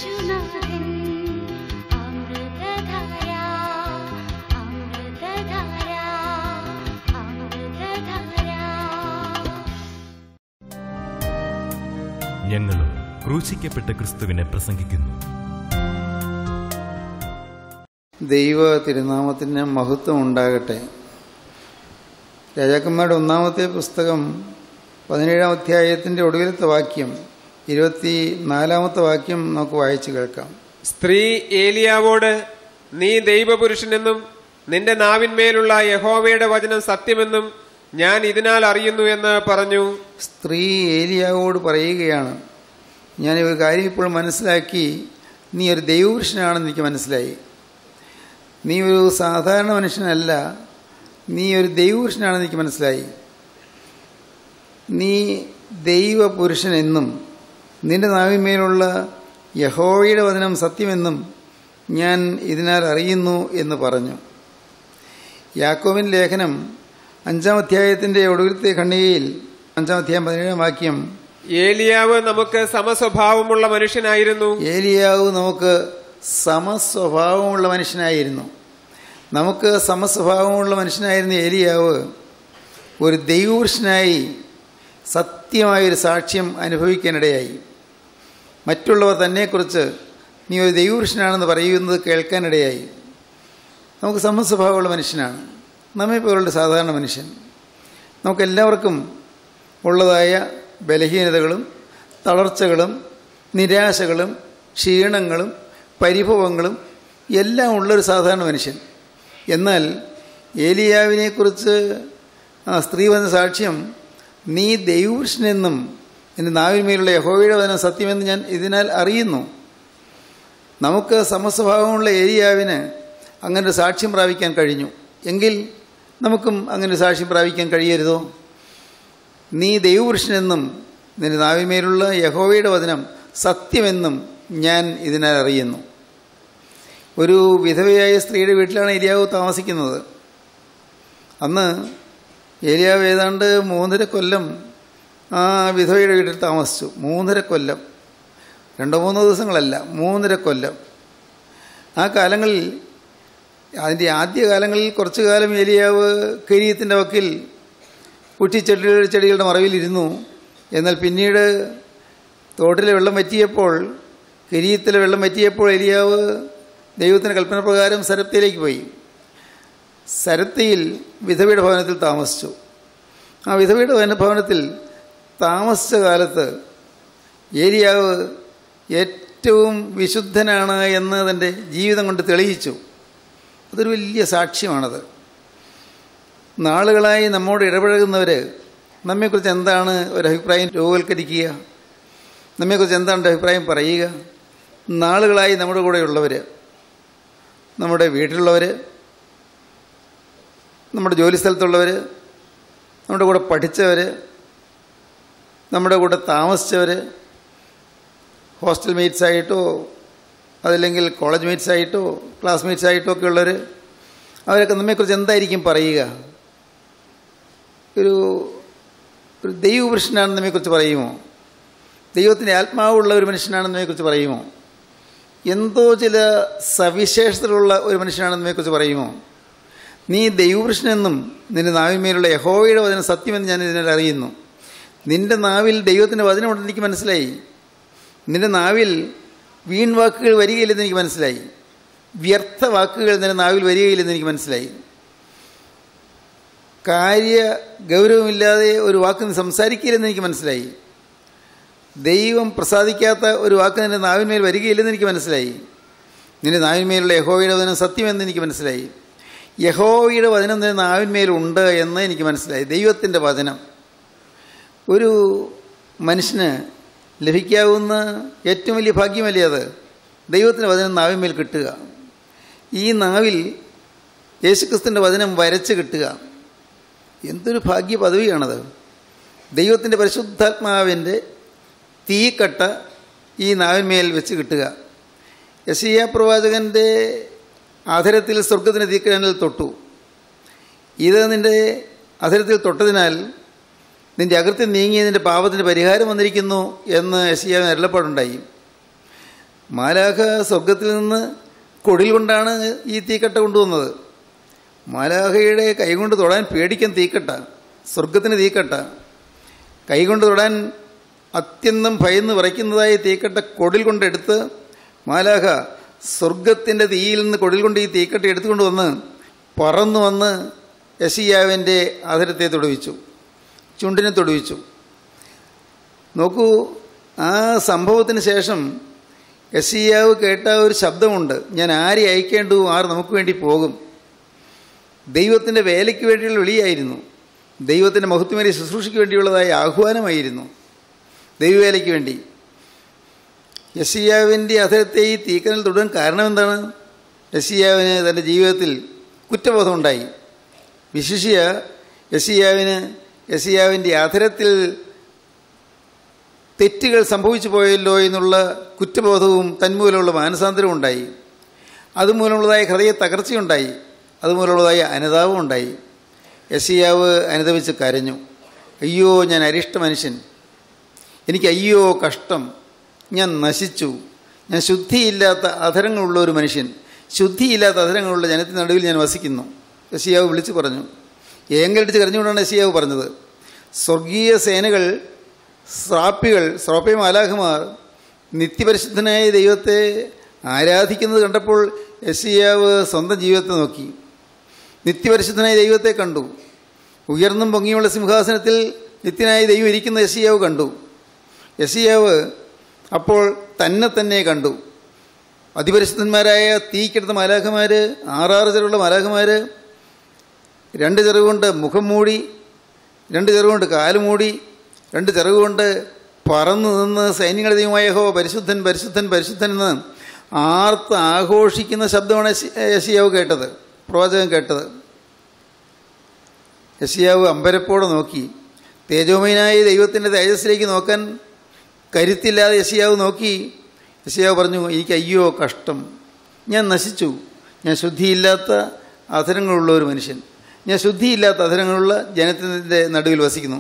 യേശുനാഥൻ അമൃതധാര അമൃതധാര അമൃതധാര ഞങ്ങളും ക്രൂശിക്കപ്പെട്ട ക്രിസ്തുവിനെ പ്രസംഗിക്കുന്നു ദൈവ തിരുനാമത്തിന് മഹത്വം ഉണ്ടാകട്ടെ രാജാക്കന്മാരുടെ ഒന്നാമത്തെ പുസ്തകം പതിനേഴാം അധ്യായത്തിൻ്റെ ഒടുവിലത്തെ വാക്യം ഇരുപത്തി നാലാമത്തെ വാക്യം നമുക്ക് വായിച്ചു കേൾക്കാം സ്ത്രീ ഏലിയാവോട് നീ ദൈവപുരുഷനെന്നും നിന്റെ നാവിന്മേലുള്ള യഹോവയുടെ വചനം സത്യമെന്നും ഞാൻ ഇതിനാൽ അറിയുന്നു എന്ന് പറഞ്ഞു സ്ത്രീ ഏലിയാവോട് പറയുകയാണ് ഞാൻ ഒരു കാര്യം ഇപ്പോൾ മനസ്സിലാക്കി നീ ഒരു ദൈവപുരുഷനാണെന്ന് എനിക്ക് മനസ്സിലായി നീ ഒരു സാധാരണ മനുഷ്യനല്ല നീ ഒരു ദൈവപുരുഷനാണെന്ന് എനിക്ക് മനസ്സിലായി നീ ദൈവപുരുഷനെന്നും നിന്റെ നാവിന്മേലുള്ള യഹോവയുടെ വചനം സത്യമെന്നും ഞാൻ ഇതിനാൽ അറിയുന്നു എന്ന് പറഞ്ഞു യാക്കോവിൻ ലേഖനം അഞ്ചാം അധ്യായത്തിന്റെ ഒടുവിലത്തെ ഖണ്ഡികയിൽ അഞ്ചാം അധ്യായം പതിനേഴാം വാക്യം ഏലിയാവ് നമുക്ക് സമസ്വഭാവമുള്ള മനുഷ്യനായിരുന്നു ഏലിയാവ് നമുക്ക് സമസ്വഭാവമുള്ള മനുഷ്യനായിരുന്നു നമുക്ക് സമസ്വഭാവമുള്ള മനുഷ്യനായിരുന്ന ഏലിയാവ് ഒരു ദൈവപുരുഷനായി സത്യമായൊരു സാക്ഷ്യം അനുഭവിക്കാനിടയായി മറ്റുള്ളവർ തന്നെക്കുറിച്ച് നീ ഒരു ദൈവപുരുഷനാണെന്ന് പറയുന്നത് കേൾക്കാനിടയായി നമുക്ക് സമസ്വഭാവമുള്ള മനുഷ്യനാണ് നമ്മെ പോലുള്ള സാധാരണ മനുഷ്യൻ നമുക്കെല്ലാവർക്കും ഉള്ളതായ ബലഹീനതകളും തളർച്ചകളും നിരാശകളും ക്ഷീണങ്ങളും പരിഭവങ്ങളും എല്ലാം ഉള്ളൊരു സാധാരണ മനുഷ്യൻ എന്നാൽ ഏലിയാവിനെക്കുറിച്ച് ആ സ്ത്രീ വന്ന സാക്ഷ്യം നീ ദൈവപുരുഷനെന്നും എൻ്റെ നാവിന്മേലുള്ള യഹോവയുടെ വചനം സത്യമെന്ന് ഞാൻ ഇതിനാൽ അറിയുന്നു നമുക്ക് സമസ്വഭാവമുള്ള ഏരിയാവിന് അങ്ങനെ ഒരു സാക്ഷ്യം പ്രാപിക്കാൻ കഴിഞ്ഞു എങ്കിൽ നമുക്കും അങ്ങനെ ഒരു സാക്ഷ്യം പ്രാപിക്കാൻ കഴിയരുതോ നീ ദൈവപുരുഷനെന്നും നിന്റെ നാവിന്മേലുള്ള യഹോവയുടെ വചനം സത്യമെന്നും ഞാൻ ഇതിനാൽ അറിയുന്നു ഒരു വിധവയായ സ്ത്രീയുടെ വീട്ടിലാണ് ഏലിയാവ് താമസിക്കുന്നത് അന്ന് ഏലിയാവ് ഏതാണ്ട് മൂന്നര കൊല്ലം ആ വിധവയുടെ വീട്ടിൽ താമസിച്ചു മൂന്നര കൊല്ലം രണ്ടോ മൂന്നോ ദിവസങ്ങളല്ല മൂന്നര കൊല്ലം ആ കാലങ്ങളിൽ അതിൻ്റെ ആദ്യ കാലങ്ങളിൽ കുറച്ചു കാലം ഏലിയാവ് കരീയത്തിൻ്റെ വക്കിൽ കുറ്റിച്ചെടികളുടെ ചെടികളുടെ മറവിലിരുന്നു എന്നാൽ പിന്നീട് തോട്ടിലെ വെള്ളം വറ്റിയപ്പോൾ കിരീത്തിലെ വെള്ളം വറ്റിയപ്പോൾ എലിയാവ് ദൈവത്തിൻ്റെ കൽപ്പന പ്രകാരം സരപ്തയിലേക്ക് പോയി സരത്തയിൽ വിധവയുടെ ഭവനത്തിൽ താമസിച്ചു ആ വിധവയുടെ ഭവന- ഭവനത്തിൽ താമസിച്ച കാലത്ത് ഏലിയാവ് ഏറ്റവും വിശുദ്ധനാണ് എന്ന് തൻ്റെ ജീവിതം കൊണ്ട് തെളിയിച്ചു അതൊരു വലിയ സാക്ഷ്യമാണത് നാളുകളായി നമ്മോട് ഇടപഴകുന്നവർ നമ്മെക്കുറിച്ച് എന്താണ് ഒരു അഭിപ്രായം രൂപവൽക്കരിക്കുക നമ്മെക്കുറിച്ച് എന്താണ് ഒരു അഭിപ്രായം പറയുക നാളുകളായി നമ്മുടെ കൂടെയുള്ളവർ നമ്മുടെ വീട്ടിലുള്ളവർ നമ്മുടെ ജോലി സ്ഥലത്തുള്ളവർ നമ്മുടെ കൂടെ പഠിച്ചവർ നമ്മുടെ കൂടെ താമസിച്ചവർ ഹോസ്റ്റൽ മേറ്റ്സ് ആയിട്ടോ അതല്ലെങ്കിൽ കോളേജ് മേറ്റ്സ് ആയിട്ടോ ക്ലാസ്മേറ്റ്സ് ആയിട്ടോ ഒക്കെ ഉള്ളവർ അവരൊക്കെ നമ്മെക്കുറിച്ച് എന്തായിരിക്കും പറയുക ഒരു ഒരു ദൈവപുരുഷനാണെന്ന് നമ്മെക്കുറിച്ച് പറയുമോ ദൈവത്തിൻ്റെ ആത്മാവുള്ള ഒരു മനുഷ്യനാണെന്ന് നമ്മെക്കുറിച്ച് പറയുമോ എന്തോ ചില സവിശേഷതകളുള്ള ഒരു മനുഷ്യനാണെന്ന് നമ്മെക്കുറിച്ച് പറയുമോ നീ ദൈവപുരുഷനെന്നും നിന്റെ നാവിന്മേലുള്ള യഹോവയുടെ വചനം സത്യമെന്ന് ഞാൻ ഇതിനാൽ അറിയുന്നു നിന്റെ നാവിൽ ദൈവത്തിൻ്റെ വചനമുണ്ടെന്ന് എനിക്ക് മനസ്സിലായി നിന്റെ നാവിൽ വീൺ വാക്കുകൾ വരികയില്ലെന്ന് എനിക്ക് മനസ്സിലായി വ്യർത്ഥ വാക്കുകൾ നിന്റെ നാവിൽ വരികയില്ലെന്ന് എനിക്ക് മനസ്സിലായി കാര്യ ഗൗരവമില്ലാതെ ഒരു വാക്ക് നീ സംസാരിക്കില്ലെന്ന് എനിക്ക് മനസ്സിലായി ദൈവം പ്രസാദിക്കാത്ത ഒരു വാക്ക് നിന്റെ നാവിന്മേൽ വരികയില്ലെന്ന് എനിക്ക് മനസ്സിലായി നിന്റെ നാവിന്മേലുള്ള യഹോവയുടെ വചനം സത്യമെന്ന് എനിക്ക് മനസ്സിലായി യഹോവയുടെ വചനം നിന്റെ നാവിന്മേലുണ്ട് എന്ന് എനിക്ക് മനസ്സിലായി ദൈവത്തിൻ്റെ വചനം ഒരു മനുഷ്യന് ലഭിക്കാവുന്ന ഏറ്റവും വലിയ ഭാഗ്യമല്ലേ അത് ദൈവത്തിൻ്റെ വചനം നാവിന്മേൽ കിട്ടുക ഈ നാവിൽ യേശുക്രിസ്തുവിൻ്റെ വചനം വരച്ച് കിട്ടുക എന്തൊരു ഭാഗ്യ പദവിയാണത് ദൈവത്തിൻ്റെ പരിശുദ്ധാത്മാവിൻ്റെ തീക്കട്ട ഈ നാവിന്മേൽ വെച്ച് കിട്ടുക യശയ്യ പ്രവാചകൻ്റെ അധരത്തിൽ സ്വർഗത്തിൻ്റെ തീക്കനൽ തൊട്ടു ഇത് നിൻ്റെ അധരത്തിൽ തൊട്ടതിനാൽ നിന്റെ അകൃത്യം നീങ്ങി നിന്റെ പാപത്തിന് പരിഹാരം വന്നിരിക്കുന്നു എന്ന് യശയ്യാവിന് അരുളപ്പാടുണ്ടായി മാലാഖ സ്വർഗത്തിൽ നിന്ന് കൊടിൽ കൊണ്ടാണ് ഈ തീക്കട്ട കൊണ്ടുവന്നത് മാലാഖയുടെ കൈകൊണ്ട് തൊടാൻ പേടിക്കാൻ തീക്കട്ട സ്വർഗത്തിന് തീക്കട്ട കൈകൊണ്ട് തൊടാൻ അത്യന്തം ഭയന്ന് വിറയ്ക്കുന്നതായ തീക്കട്ട കൊടിൽ കൊണ്ടെടുത്ത് മാലാഖ സ്വർഗത്തിൻ്റെ തീയിൽ നിന്ന് കൊടിൽ കൊണ്ട് ഈ തീക്കട്ട എടുത്തുകൊണ്ട് വന്ന് പറന്നു വന്ന് യശിയാവിൻ്റെ ആദരത്തെ തൊടുവിച്ചു ചുണ്ടിനെ തൊടുവിച്ചു നോക്കൂ ആ സംഭവത്തിന് ശേഷം യശിയാവ് കേട്ട ഒരു ശബ്ദമുണ്ട് ഞാൻ ആരെ അയക്കേണ്ടു ആർ നമുക്ക് വേണ്ടി പോകും ദൈവത്തിൻ്റെ വേലയ്ക്ക് വേണ്ടിയുള്ള വിളിയായിരുന്നു ദൈവത്തിൻ്റെ മഹത്വമേറിയ ശുശ്രൂഷയ്ക്ക് വേണ്ടിയുള്ളതായ ആഹ്വാനമായിരുന്നു ദൈവവേലയ്ക്ക് വേണ്ടി യസിയാവിൻ്റെ അധരത്തെ ഈ തീക്കനൽ തൊടാൻ കാരണം എന്താണ് യസിയാവിന് തൻ്റെ ജീവിതത്തിൽ കുറ്റബോധമുണ്ടായി വിശിഷ്യ യസിയാവിന് യസിയാവിൻ്റെ അധരത്തിൽ തെറ്റുകൾ സംഭവിച്ചു പോയല്ലോ എന്നുള്ള കുറ്റബോധവും തന്മൂലമുള്ള മാനസാന്തരവും ഉണ്ടായി അതുമൂലമുള്ളതായ ഹൃദയ തകർച്ചയുണ്ടായി അതുമൂലമുള്ളതായ അനുതാപം ഉണ്ടായി യസിയാവ് അനുദവിച്ച് കരഞ്ഞു അയ്യോ ഞാൻ അരിഷ്ട മനുഷ്യൻ എനിക്ക് അയ്യോ കഷ്ടം ഞാൻ നശിച്ചു ഞാൻ ശുദ്ധിയില്ലാത്ത അധരങ്ങളുള്ള ഒരു മനുഷ്യൻ ശുദ്ധിയില്ലാത്ത അധരങ്ങളുള്ള ജനത്തിന് നടുവിൽ ഞാൻ വസിക്കുന്നു യസിയാവ് വിളിച്ചു പറഞ്ഞു ഏങ്കലടിച്ച് കരഞ്ഞുകൊണ്ടാണ് യസിയാവ് പറഞ്ഞത് സ്വർഗീയ സേനകൾ ശ്രാപ്പികൾ ശ്രോപ്പയ മാലാഖമാർ നിത്യപരിശുദ്ധനായ ദൈവത്തെ ആരാധിക്കുന്നത് കണ്ടപ്പോൾ യസിയാവ് സ്വന്തം ജീവിതത്തെ നോക്കി നിത്യപരിശുദ്ധനായ ദൈവത്തെ കണ്ടു ഉയർന്നും പൊങ്ങിയുള്ള സിംഹാസനത്തിൽ നിത്യനായ ദൈവം ഇരിക്കുന്ന യസിയാവ് കണ്ടു യസിയാവ് അപ്പോൾ തന്നെ തന്നെ കണ്ടു അതിപരിശുദ്ധന്മാരായ തീക്കെടുത്ത മാലാഖമാർ ആറാറ് ചെറുള്ള മാലാഖമാർ രണ്ട് ചെറുകൊണ്ട് മുഖം മൂടി രണ്ട് ചെറുകൊണ്ട് കാല് മൂടി രണ്ട് ചെറുകൊണ്ട് പറന്നു നിന്ന് സൈന്യങ്ങളുടെ ദൈവമായ ഹോ പരിശുദ്ധൻ പരിശുദ്ധൻ പരിശുദ്ധൻ എന്ന് ആർത്ത് ആഘോഷിക്കുന്ന ശബ്ദമാണ് യശിയാവ് കേട്ടത് പ്രവാചകൻ കേട്ടത് യശിയാവ് അമ്പരപ്പോടെ നോക്കി തേജോമയനായ ദൈവത്തിൻ്റെ തേജസ്സിലേക്ക് നോക്കാൻ കരുത്തില്ലാതെ യശിയാവ് നോക്കി യശിയാവ് പറഞ്ഞു എനിക്ക് അയ്യോ കഷ്ടം ഞാൻ നശിച്ചു ഞാൻ ശുദ്ധിയില്ലാത്ത അധരങ്ങളുള്ള ഒരു മനുഷ്യൻ ഞാൻ ശുദ്ധിയില്ലാത്ത അധരങ്ങളുള്ള ജനത്തിൻ്റെ നടുവിൽ വസിക്കുന്നു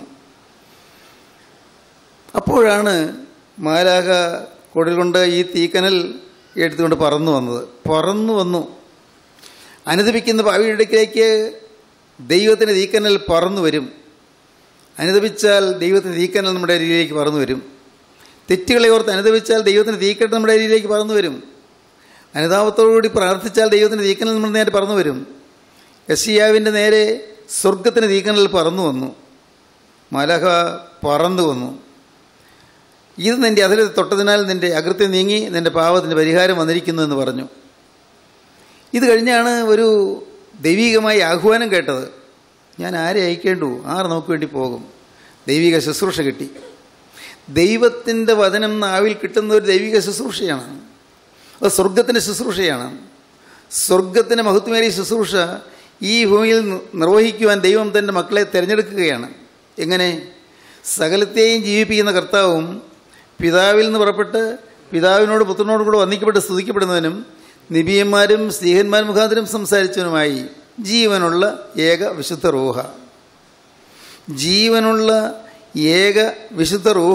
അപ്പോഴാണ് മാലാക കൊടിൽ കൊണ്ട് ഈ തീക്കനൽ എടുത്തുകൊണ്ട് പറന്നു വന്നത് പറന്നു വന്നു അനുദപിക്കുന്ന ഭാവിയുടെ അടുക്കിലേക്ക് ദൈവത്തിൻ്റെ തീക്കനൽ പറന്നു വരും അനുദപിച്ചാൽ ദൈവത്തിൻ്റെ തീക്കനൽ നമ്മുടെ അരിയിലേക്ക് പറന്നു വരും തെറ്റുകളെ ഓർത്ത് അനുദപിച്ചാൽ ദൈവത്തിൻ്റെ തീക്കട്ട് നമ്മുടെ അരിയിലേക്ക് പറന്നു വരും അനുതാപത്തോടുകൂടി പ്രാർത്ഥിച്ചാൽ ദൈവത്തിൻ്റെ തീക്കനൽ നമ്മുടെ നേരെ പറന്നു വരും യസിയാവിൻ്റെ നേരെ സ്വർഗത്തിൻ്റെ തീക്കനൽ പറന്നു വന്നു മലഹ പറന്നു വന്നു ഇത് നിൻ്റെ അതിൽ തൊട്ടതിനാൽ നിൻ്റെ അകൃത്യം നീങ്ങി നിൻ്റെ പാവത്തിൻ്റെ പരിഹാരം വന്നിരിക്കുന്നു എന്ന് പറഞ്ഞു ഇത് കഴിഞ്ഞാണ് ഒരു ദൈവികമായ ആഹ്വാനം കേട്ടത് ഞാൻ ആരെ അയക്കേണ്ടു ആർ നമുക്ക് വേണ്ടി പോകും ദൈവിക ശുശ്രൂഷ കിട്ടി ദൈവത്തിൻ്റെ വചനം നാവിൽ കിട്ടുന്ന ഒരു ദൈവിക ശുശ്രൂഷയാണ് അത് സ്വർഗത്തിൻ്റെ ശുശ്രൂഷയാണ് സ്വർഗത്തിൻ്റെ മഹത്വമേറിയ ശുശ്രൂഷ ഈ ഭൂമിയിൽ നിർവഹിക്കുവാൻ ദൈവം തൻ്റെ മക്കളെ തിരഞ്ഞെടുക്കുകയാണ് എങ്ങനെ സകലത്തെയും ജീവിപ്പിക്കുന്ന കർത്താവും പിതാവിൽ നിന്ന് പുറപ്പെട്ട് പിതാവിനോട് പുത്രനോട് കൂടെ വന്ദിക്കപ്പെട്ട് സ്തുതിക്കപ്പെടുന്നവനും നിബിയന്മാരും സ്നേഹന്മാരും മുഖാന്തരം സംസാരിച്ചവനുമായി ജീവനുള്ള ഏക വിശുദ്ധ റൂഹ ജീവനുള്ള ഏക വിശുദ്ധ റൂഹ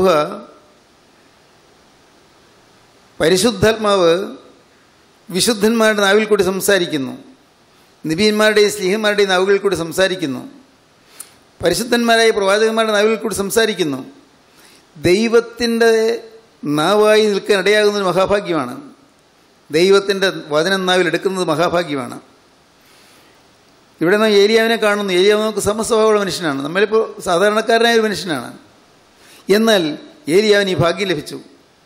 പരിശുദ്ധാത്മാവ് വിശുദ്ധന്മാരുടെ നാവിൽ കൂടി സംസാരിക്കുന്നു നിബിയന്മാരുടെയും സ്നേഹന്മാരുടെയും നാവുകളിൽ കൂടി സംസാരിക്കുന്നു പരിശുദ്ധന്മാരായ പ്രവാചകന്മാരുടെ നാവുകളിൽ കൂടി സംസാരിക്കുന്നു ദൈവത്തിൻ്റെ നാവായി നിൽക്കാൻ ഇടയാകുന്നത് മഹാഭാഗ്യമാണ് ദൈവത്തിൻ്റെ വചനം നാവിൽ എടുക്കുന്നത് മഹാഭാഗ്യമാണ് ഇവിടെ നാം ഏരിയാവിനെ കാണുന്നു ഏരിയാവ് നമുക്ക് സമസ്വഭാവമുള്ള മനുഷ്യനാണ് നമ്മളിപ്പോൾ സാധാരണക്കാരനായ ഒരു മനുഷ്യനാണ് എന്നാൽ ഏരിയാവിന് ഈ ഭാഗ്യം ലഭിച്ചു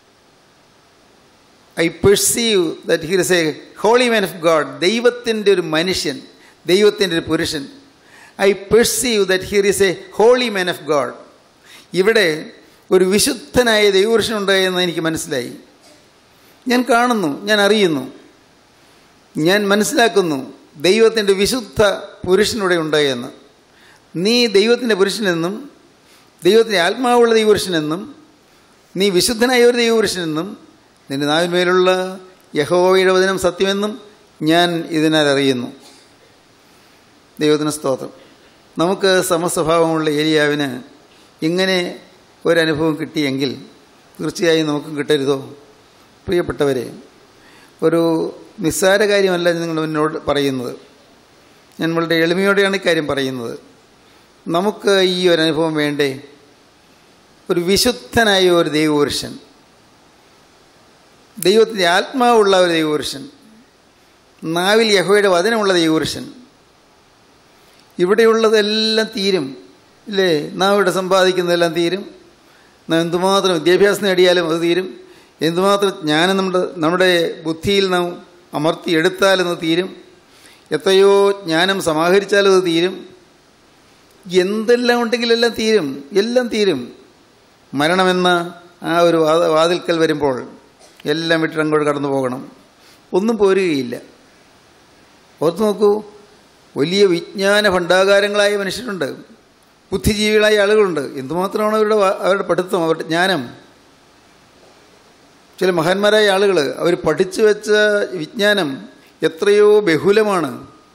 I perceive that he is a holy man of God ദൈവത്തിൻ്റെ ഒരു മനുഷ്യൻ ദൈവത്തിൻ്റെ ഒരു പുരുഷൻ I perceive that here is a holy man of God ഇവിടെ ഒരു വിശുദ്ധനായ ദൈവപുരുഷനുണ്ട് എന്ന് എനിക്ക് മനസ്സിലായി ഞാൻ കാണുന്നു ഞാൻ അറിയുന്നു ഞാൻ മനസ്സിലാക്കുന്നു ദൈവത്തിൻ്റെ വിശുദ്ധ പുരുഷനിവിടെ ഉണ്ട് എന്ന് നീ ദൈവത്തിൻ്റെ പുരുഷനെന്നും ദൈവത്തിൻ്റെ ആത്മാവുള്ള ദൈവപുരുഷനെന്നും നീ വിശുദ്ധനായ ഒരു ദൈവപുരുഷനെന്നും നിന്റെ നാവിന്മേലുള്ള യഹോവയുടെ വചനം സത്യമെന്നും ഞാൻ ഇതിനാൽ അറിയുന്നു ദൈവത്തിന് സ്തോത്രം നമുക്ക് സമസ്വഭാവമുള്ള ഏരിയാവിന് ഇങ്ങനെ ഒരനുഭവം കിട്ടിയെങ്കിൽ തീർച്ചയായും നമുക്കും കിട്ടരുതോ പ്രിയപ്പെട്ടവരെ ഒരു നിസ്സാര കാര്യമല്ല ഞാൻ നിങ്ങളുടെ മുന്നോട്ട് പറയുന്നത് ഞാൻ വളരെ എളിമയോടെയാണ് ഇക്കാര്യം പറയുന്നത് നമുക്ക് ഈ ഒരു അനുഭവം വേണ്ടേ ഒരു വിശുദ്ധനായ ഒരു ദൈവപുരുഷൻ ദൈവത്തിൻ്റെ ആത്മാവുള്ള ഒരു ദൈവപുരുഷൻ നാവിൽ യഹോയുടെ വചനമുള്ള ദൈവപുരുഷൻ ഇവിടെയുള്ളതെല്ലാം തീരും ഇല്ലേ നാം ഇവിടെ സമ്പാദിക്കുന്നതെല്ലാം തീരും നാം എന്തുമാത്രം വിദ്യാഭ്യാസം നേടിയാലും അത് തീരും എന്തുമാത്രം ജ്ഞാനം നമ്മുടെ നമ്മുടെ ബുദ്ധിയിൽ നാം അമർത്തിയെടുത്താലും അത് തീരും എത്രയോ ജ്ഞാനം സമാഹരിച്ചാലും അത് തീരും എന്തെല്ലാം ഉണ്ടെങ്കിലെല്ലാം തീരും എല്ലാം തീരും മരണമെന്ന ആ ഒരു വാ- വാതിൽക്കൽ വരുമ്പോൾ എല്ലാം വിട്ടിട്ട് അങ്ങോട്ട് കടന്നു പോകണം ഒന്നും പോരുകയില്ല ഓർത്ത് നോക്കൂ വലിയ വിജ്ഞാന ഭണ്ഡാകാരങ്ങളായ മനുഷ്യരുണ്ട് ബുദ്ധിജീവികളായ ആളുകളുണ്ട് എന്തുമാത്രമാണ് അവരുടെ വാ- അവരുടെ പഠിത്തം അവരുടെ ജ്ഞാനം ചില മഹാന്മാരായ ആളുകൾ അവർ പഠിച്ചു വെച്ച വിജ്ഞാനം എത്രയോ ബഹുലമാണ്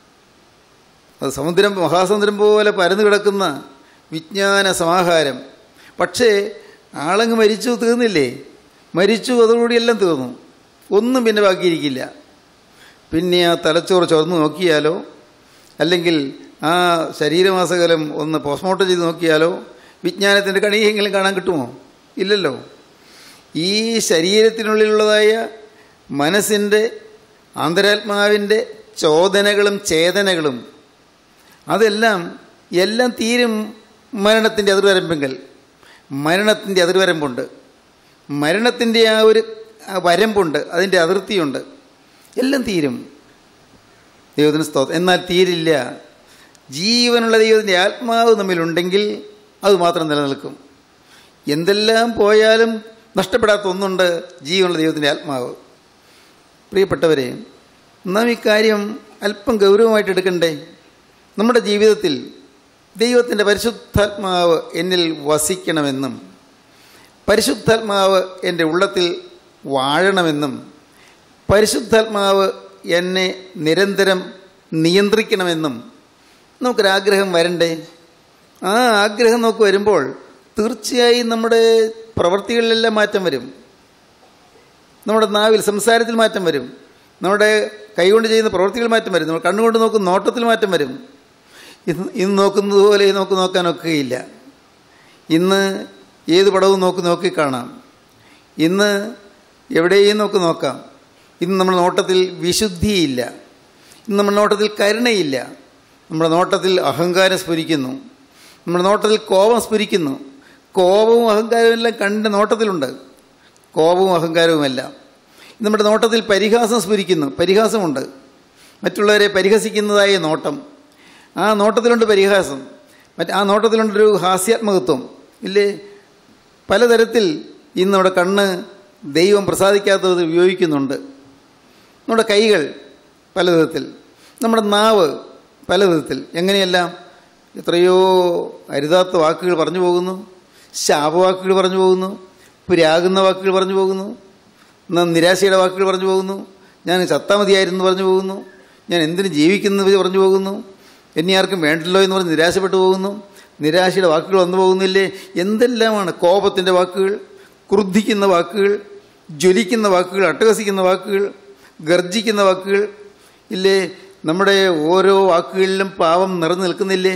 അത് സമുദ്രം മഹാസമുദ്രം പോലെ പരന്നു കിടക്കുന്ന വിജ്ഞാന സമാഹാരം പക്ഷേ ആളങ്ങ് മരിച്ചു തീർന്നില്ലേ മരിച്ചു അതോടുകൂടി എല്ലാം തീർന്നു ഒന്നും പിന്നെ ബാക്കിയിരിക്കില്ല പിന്നെ ആ തലച്ചോറ് ചുവന്ന് നോക്കിയാലോ അല്ലെങ്കിൽ ആ ശരീരമാസകലം ഒന്ന് പോസ്റ്റ്മോർട്ടം ചെയ്ത് നോക്കിയാലോ വിജ്ഞാനത്തിൻ്റെ കണിയെങ്കിലും കാണാൻ കിട്ടുമോ ഇല്ലല്ലോ ഈ ശരീരത്തിനുള്ളിലുള്ളതായ മനസ്സിൻ്റെ ആന്തരാത്മാവിൻ്റെ ചോദനകളും ചേതനകളും അതെല്ലാം എല്ലാം തീരും മരണത്തിൻ്റെ അതിർവരമ്പെങ്കിൽ മരണത്തിൻ്റെ അതിർവരമ്പുണ്ട് മരണത്തിൻ്റെ ആ ഒരു ആ വരമ്പുണ്ട് അതിൻ്റെ അതിർത്തിയുണ്ട് എല്ലാം തീരും ദൈവത്തിന് സ്തോത്രം എന്നാൽ തീരില്ല ജീവനുള്ള ദൈവത്തിൻ്റെ ആത്മാവ് നമ്മിലുണ്ടെങ്കിൽ അത് മാത്രം നിലനിൽക്കും എന്തെല്ലാം പോയാലും നഷ്ടപ്പെടാത്ത ഒന്നുണ്ട് ജീവനുള്ള ദൈവത്തിൻ്റെ ആത്മാവ് പ്രിയപ്പെട്ടവരെ നാം ഇക്കാര്യം അല്പം ഗൗരവമായിട്ട് എടുക്കണ്ടേ നമ്മുടെ ജീവിതത്തിൽ ദൈവത്തിൻ്റെ പരിശുദ്ധാത്മാവ് എന്നിൽ വസിക്കണമെന്നും പരിശുദ്ധാത്മാവ് എൻ്റെ ഉള്ളത്തിൽ വാഴണമെന്നും പരിശുദ്ധാത്മാവ് എന്നെ നിരന്തരം നിയന്ത്രിക്കണമെന്നും നമുക്കൊരാഗ്രഹം വരണ്ടേ ആ ആഗ്രഹം നമുക്ക് വരുമ്പോൾ തീർച്ചയായും നമ്മുടെ പ്രവൃത്തികളിലെല്ലാം മാറ്റം വരും നമ്മുടെ നാവിൽ സംസാരത്തിൽ മാറ്റം വരും നമ്മുടെ കൈകൊണ്ട് ചെയ്യുന്ന പ്രവൃത്തികൾ മാറ്റം വരും നമ്മൾ കണ്ണുകൊണ്ട് നോക്കുന്ന നോട്ടത്തിൽ മാറ്റം വരും ഇന്ന് ഇന്ന് നോക്കുന്നത് പോലെ നമുക്ക് നോക്കാനൊക്കുകയില്ല ഇന്ന് ഏത് പടവും നോക്കി നോക്കി കാണാം ഇന്ന് എവിടെയും നോക്കി നോക്കാം ഇന്ന് നമ്മുടെ നോട്ടത്തിൽ വിശുദ്ധിയില്ല ഇന്ന് നമ്മുടെ നോട്ടത്തിൽ കരുണയില്ല നമ്മുടെ നോട്ടത്തിൽ അഹങ്കാരം സ്ഫുരിക്കുന്നു നമ്മുടെ നോട്ടത്തിൽ കോപം സ്ഫുരിക്കുന്നു കോപവും അഹങ്കാരവും എല്ലാം കണ്ട നോട്ടത്തിലുണ്ട് കോപവും അഹങ്കാരവുമെല്ലാം നമ്മുടെ നോട്ടത്തിൽ പരിഹാസം സ്ഫുരിക്കുന്നു പരിഹാസമുണ്ട് മറ്റുള്ളവരെ പരിഹസിക്കുന്നതായ നോട്ടം ആ നോട്ടത്തിലുണ്ട് പരിഹാസം മറ്റ് ആ നോട്ടത്തിലുണ്ടൊരു ഹാസ്യാത്മകത്വം ഇല്ലേ പലതരത്തിൽ ഇന്ന് നമ്മുടെ കണ്ണ് ദൈവം പ്രസാദിക്കാത്തത് ഉപയോഗിക്കുന്നുണ്ട് നമ്മുടെ കൈകൾ പല വിധത്തിൽ നമ്മുടെ നാവ് പല വിധത്തിൽ എങ്ങനെയെല്ലാം എത്രയോ അരുതാത്ത വാക്കുകൾ പറഞ്ഞു പോകുന്നു ശാപവാക്കുകൾ പറഞ്ഞു പോകുന്നു പുരാകുന്ന വാക്കുകൾ പറഞ്ഞു പോകുന്നു എന്നാ നിരാശയുടെ വാക്കുകൾ പറഞ്ഞു പോകുന്നു ഞാൻ ചത്താമതിയായിരുന്നു പറഞ്ഞു പോകുന്നു ഞാൻ എന്തിനു ജീവിക്കുന്നത് പറഞ്ഞു പോകുന്നു എന്നെ ആർക്കും വേണ്ടല്ലോ എന്ന് പറഞ്ഞ് നിരാശപ്പെട്ടു പോകുന്നു നിരാശയുടെ വാക്കുകൾ വന്നു പോകുന്നില്ലേ എന്തെല്ലാമാണ് കോപത്തിൻ്റെ വാക്കുകൾ ക്രുദ്ധിക്കുന്ന വാക്കുകൾ ജ്വലിക്കുന്ന വാക്കുകൾ അട്ടഹസിക്കുന്ന വാക്കുകൾ ഗർജിക്കുന്ന വാക്കുകൾ ഇല്ലേ നമ്മുടെ ഓരോ വാക്കുകളിലും പാവം നിറഞ്ഞു നിൽക്കുന്നില്ലേ